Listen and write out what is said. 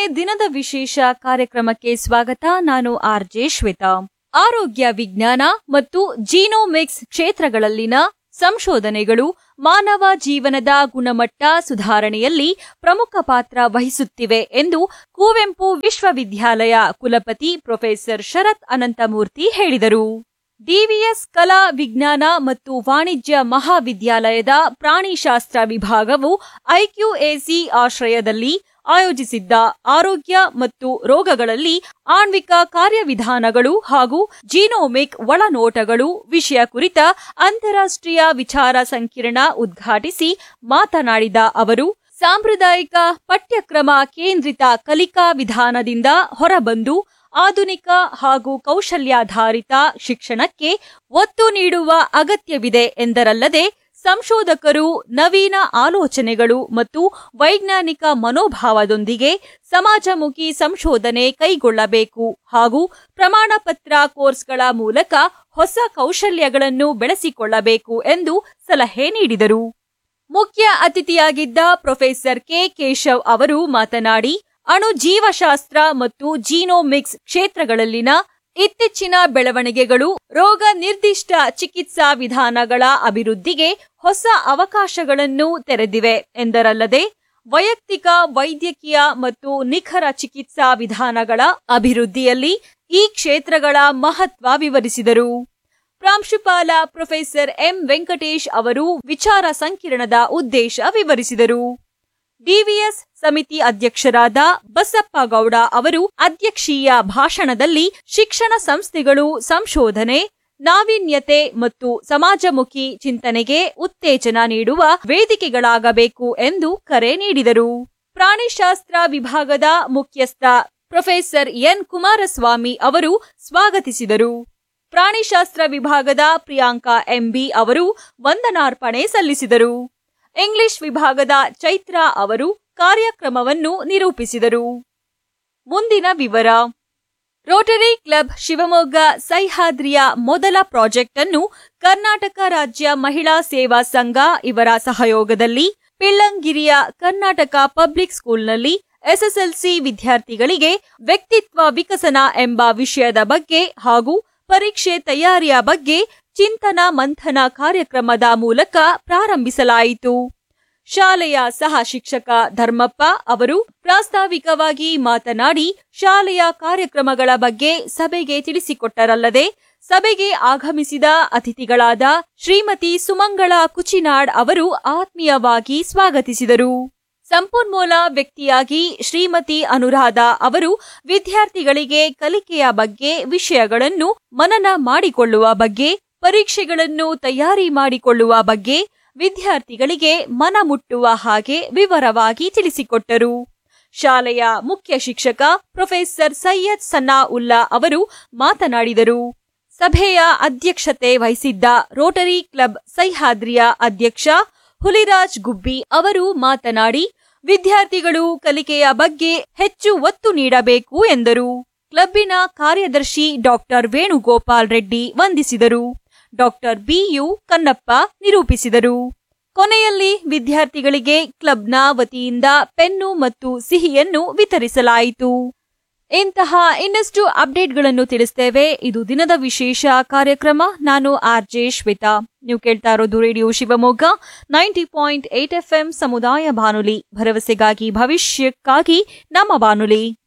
ದಿನದ ವಿಶೇಷ ಕಾರ್ಯಕ್ರಮಕ್ಕೆ ಸ್ವಾಗತ ನಾನು ಆರ್ ಜೆ ಶ್ವೇತಾ ಆರೋಗ್ಯ ವಿಜ್ಞಾನ ಮತ್ತು ಜೀನೋಮಿಕ್ಸ್ ಕ್ಷೇತ್ರಗಳಲ್ಲಿನ ಸಂಶೋಧನೆಗಳು ಮಾನವ ಜೀವನದ ಗುಣಮಟ್ಟ ಸುಧಾರಣೆಯಲ್ಲಿ ಪ್ರಮುಖ ಪಾತ್ರ ವಹಿಸುತ್ತಿವೆ ಎಂದು ಕುವೆಂಪು ವಿಶ್ವವಿದ್ಯಾಲಯ ಕುಲಪತಿ ಪ್ರೊಫೆಸರ್ ಶರತ್ ಅನಂತಮೂರ್ತಿ ಹೇಳಿದರು ಡಿವಿಎಸ್ ಕಲಾ ವಿಜ್ಞಾನ ಮತ್ತು ವಾಣಿಜ್ಯ ಮಹಾವಿದ್ಯಾಲಯದ ಪ್ರಾಣಿಶಾಸ್ತ್ರ ವಿಭಾಗವು ಐಕ್ಯೂಎಸಿ ಆಶ್ರಯದಲ್ಲಿ ಆಯೋಜಿಸಿದ್ದ ಆರೋಗ್ಯ ಮತ್ತು ರೋಗಗಳಲ್ಲಿ ಆಣ್ವಿಕ ಕಾರ್ಯವಿಧಾನಗಳು ಹಾಗೂ ಜೀನೋಮಿಕ್ ಒಳನೋಟಗಳು ವಿಷಯ ಕುರಿತ ಅಂತಾರಾಷ್ಟ್ರೀಯ ವಿಚಾರ ಸಂಕಿರಣ ಉದ್ಘಾಟಿಸಿ ಮಾತನಾಡಿದ ಅವರು ಸಾಂಪ್ರದಾಯಿಕ ಪಠ್ಯಕ್ರಮ ಕೇಂದ್ರಿತ ಕಲಿಕಾ ವಿಧಾನದಿಂದ ಹೊರಬಂದು ಆಧುನಿಕ ಹಾಗೂ ಕೌಶಲ್ಯಾಧಾರಿತ ಶಿಕ್ಷಣಕ್ಕೆ ಒತ್ತು ನೀಡುವ ಅಗತ್ಯವಿದೆ ಎಂದರಲ್ಲದೆ ಸಂಶೋಧಕರು ನವೀನ ಆಲೋಚನೆಗಳು ಮತ್ತು ವೈಜ್ಞಾನಿಕ ಮನೋಭಾವದೊಂದಿಗೆ ಸಮಾಜಮುಖಿ ಸಂಶೋಧನೆ ಕೈಗೊಳ್ಳಬೇಕು ಹಾಗೂ ಪ್ರಮಾಣ ಪತ್ರ ಕೋರ್ಸ್ಗಳ ಮೂಲಕ ಹೊಸ ಕೌಶಲ್ಯಗಳನ್ನು ಬೆಳೆಸಿಕೊಳ್ಳಬೇಕು ಎಂದು ಸಲಹೆ ನೀಡಿದರು ಮುಖ್ಯ ಅತಿಥಿಯಾಗಿದ್ದ ಪ್ರೊಫೆಸರ್ ಕೆ ಕೇಶವ್ ಅವರು ಮಾತನಾಡಿ ಅಣು ಜೀವಶಾಸ್ತ್ರ ಮತ್ತು ಜೀನೋಮಿಕ್ಸ್ ಕ್ಷೇತ್ರಗಳಲ್ಲಿನ ಇತ್ತೀಚಿನ ಬೆಳವಣಿಗೆಗಳು ರೋಗ ನಿರ್ದಿಷ್ಟ ಚಿಕಿತ್ಸಾ ವಿಧಾನಗಳ ಅಭಿವೃದ್ಧಿಗೆ ಹೊಸ ಅವಕಾಶಗಳನ್ನು ತೆರೆದಿವೆ ಎಂದರಲ್ಲದೆ ವೈಯಕ್ತಿಕ ವೈದ್ಯಕೀಯ ಮತ್ತು ನಿಖರ ಚಿಕಿತ್ಸಾ ವಿಧಾನಗಳ ಅಭಿವೃದ್ಧಿಯಲ್ಲಿ ಈ ಕ್ಷೇತ್ರಗಳ ಮಹತ್ವ ವಿವರಿಸಿದರು ಪ್ರಾಂಶುಪಾಲ ಪ್ರೊಫೆಸರ್ ಎಂ ವೆಂಕಟೇಶ್ ಅವರು ವಿಚಾರ ಸಂಕಿರಣದ ಉದ್ದೇಶ ವಿವರಿಸಿದರು ಡಿವಿಎಸ್ ಸಮಿತಿ ಅಧ್ಯಕ್ಷರಾದ ಬಸಪ್ಪ ಗೌಡ ಅವರು ಅಧ್ಯಕ್ಷೀಯ ಭಾಷಣದಲ್ಲಿ ಶಿಕ್ಷಣ ಸಂಸ್ಥೆಗಳು ಸಂಶೋಧನೆ ನಾವೀನ್ಯತೆ ಮತ್ತು ಸಮಾಜಮುಖಿ ಚಿಂತನೆಗೆ ಉತ್ತೇಜನ ನೀಡುವ ವೇದಿಕೆಗಳಾಗಬೇಕು ಎಂದು ಕರೆ ನೀಡಿದರು ಪ್ರಾಣಿಶಾಸ್ತ್ರ ವಿಭಾಗದ ಮುಖ್ಯಸ್ಥ ಪ್ರೊಫೆಸರ್ ಎನ್ ಕುಮಾರಸ್ವಾಮಿ ಅವರು ಸ್ವಾಗತಿಸಿದರು ಪ್ರಾಣಿಶಾಸ್ತ್ರ ವಿಭಾಗದ ಪ್ರಿಯಾಂಕಾ ಎಂಬಿ ಅವರು ವಂದನಾರ್ಪಣೆ ಸಲ್ಲಿಸಿದರು ಇಂಗ್ಲಿಷ್ ವಿಭಾಗದ ಚೈತ್ರ ಅವರು ಕಾರ್ಯಕ್ರಮವನ್ನು ನಿರೂಪಿಸಿದರು ಮುಂದಿನ ವಿವರ ರೋಟರಿ ಕ್ಲಬ್ ಶಿವಮೊಗ್ಗ ಸಹ್ಯಾದ್ರಿಯ ಮೊದಲ ಪ್ರಾಜೆಕ್ಟ್ ಅನ್ನು ಕರ್ನಾಟಕ ರಾಜ್ಯ ಮಹಿಳಾ ಸೇವಾ ಸಂಘ ಇವರ ಸಹಯೋಗದಲ್ಲಿ ಪಿಳ್ಳಂಗಿರಿಯ ಕರ್ನಾಟಕ ಪಬ್ಲಿಕ್ ಸ್ಕೂಲ್ನಲ್ಲಿ ಎಸ್ಎಸ್ಎಲ್ಸಿ ವಿದ್ಯಾರ್ಥಿಗಳಿಗೆ ವ್ಯಕ್ತಿತ್ವ ವಿಕಸನ ಎಂಬ ವಿಷಯದ ಬಗ್ಗೆ ಹಾಗೂ ಪರೀಕ್ಷೆ ತಯಾರಿಯ ಬಗ್ಗೆ ಚಿಂತನ ಮಂಥನ ಕಾರ್ಯಕ್ರಮದ ಮೂಲಕ ಪ್ರಾರಂಭಿಸಲಾಯಿತು ಶಾಲೆಯ ಸಹ ಶಿಕ್ಷಕ ಧರ್ಮಪ್ಪ ಅವರು ಪ್ರಾಸ್ತಾವಿಕವಾಗಿ ಮಾತನಾಡಿ ಶಾಲೆಯ ಕಾರ್ಯಕ್ರಮಗಳ ಬಗ್ಗೆ ಸಭೆಗೆ ತಿಳಿಸಿಕೊಟ್ಟರಲ್ಲದೆ ಸಭೆಗೆ ಆಗಮಿಸಿದ ಅತಿಥಿಗಳಾದ ಶ್ರೀಮತಿ ಸುಮಂಗಳ ಕುಚಿನಾಡ್ ಅವರು ಆತ್ಮೀಯವಾಗಿ ಸ್ವಾಗತಿಸಿದರು ಸಂಪನ್ಮೂಲ ವ್ಯಕ್ತಿಯಾಗಿ ಶ್ರೀಮತಿ ಅನುರಾಧ ಅವರು ವಿದ್ಯಾರ್ಥಿಗಳಿಗೆ ಕಲಿಕೆಯ ಬಗ್ಗೆ ವಿಷಯಗಳನ್ನು ಮನನ ಮಾಡಿಕೊಳ್ಳುವ ಬಗ್ಗೆ ಪರೀಕ್ಷೆಗಳನ್ನು ತಯಾರಿ ಮಾಡಿಕೊಳ್ಳುವ ಬಗ್ಗೆ ವಿದ್ಯಾರ್ಥಿಗಳಿಗೆ ಮನ ಮುಟ್ಟುವ ಹಾಗೆ ವಿವರವಾಗಿ ತಿಳಿಸಿಕೊಟ್ಟರು ಶಾಲೆಯ ಮುಖ್ಯ ಶಿಕ್ಷಕ ಪ್ರೊಫೆಸರ್ ಸೈಯದ್ ಸನ್ನಾ ಉಲ್ಲಾ ಅವರು ಮಾತನಾಡಿದರು ಸಭೆಯ ಅಧ್ಯಕ್ಷತೆ ವಹಿಸಿದ್ದ ರೋಟರಿ ಕ್ಲಬ್ ಸಹ್ಯಾದ್ರಿಯ ಅಧ್ಯಕ್ಷ ಹುಲಿರಾಜ್ ಗುಬ್ಬಿ ಅವರು ಮಾತನಾಡಿ ವಿದ್ಯಾರ್ಥಿಗಳು ಕಲಿಕೆಯ ಬಗ್ಗೆ ಹೆಚ್ಚು ಒತ್ತು ನೀಡಬೇಕು ಎಂದರು ಕ್ಲಬ್ಬಿನ ಕಾರ್ಯದರ್ಶಿ ಡಾಕ್ಟರ್ ವೇಣುಗೋಪಾಲ್ ರೆಡ್ಡಿ ವಂದಿಸಿದರು ಡಾಕ್ಟರ್ ಬಿಯು ಕನ್ನಪ್ಪ ನಿರೂಪಿಸಿದರು ಕೊನೆಯಲ್ಲಿ ವಿದ್ಯಾರ್ಥಿಗಳಿಗೆ ಕ್ಲಬ್ನ ವತಿಯಿಂದ ಪೆನ್ನು ಮತ್ತು ಸಿಹಿಯನ್ನು ವಿತರಿಸಲಾಯಿತು ಇಂತಹ ಇನ್ನಷ್ಟು ಅಪ್ಡೇಟ್ಗಳನ್ನು ತಿಳಿಸ್ತೇವೆ ಇದು ದಿನದ ವಿಶೇಷ ಕಾರ್ಯಕ್ರಮ ನಾನು ಆರ್ ಜೆ ಶ್ವೇತಾ ನೀವು ಕೇಳ್ತಾ ಇರೋದು radio Shivamogga ninety point eight F ಸಮುದಾಯ ಬಾನುಲಿ ಭರವಸೆಗಾಗಿ ಭವಿಷ್ಯಕ್ಕಾಗಿ ನಮ್ಮ ಬಾನುಲಿ